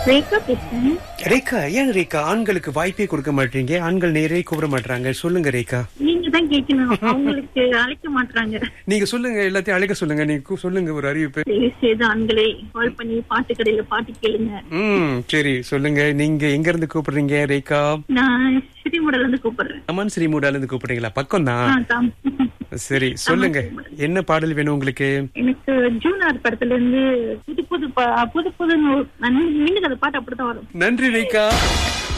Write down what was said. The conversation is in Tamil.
ரேகா பேசுறேன் ரேகா ஏன் ரேகா ஆண்களுக்கு வாய்ப்பே கொடுக்க மாட்டீங்க ஆண்கள் நேரே கூப்பிட மாட்டாங்க சொல்லுங்க ரேகா நீங்க தான் கேட்கணும் அவங்களுக்கு அழைக்க மாட்டாங்க நீங்க சொல்லுங்க எல்லாத்தையும் அழைக்க சொல்லுங்க நீங்க கூ- சொல்லுங்க ஒரு அறிவிப்பு தயவு செய்து ஆண்களை கால் பண்ணி பாட்டு கடையில பாட்டு கேளுங்க ம் சரி சொல்லுங்க நீங்க எங்க இருந்து கூப்பிடுறீங்க ரேகா நான் ஸ்ரீமுடல இருந்து கூப்பிடுறேன் அமன் ஸ்ரீமூடால இருந்து கூப்பிடுறீங்களா பக்கம் ஆ, தான் தாம். சரி சொல்லுங்க என்ன பாடல் வேணும் உங்களுக்கு எனக்கு ஜூனார் படத்துல இருந்து புது புது பா- புது புது மின்னுக்கு அந்த பாட்டு அப்படித்தான் வரும் நன்றி ரேகா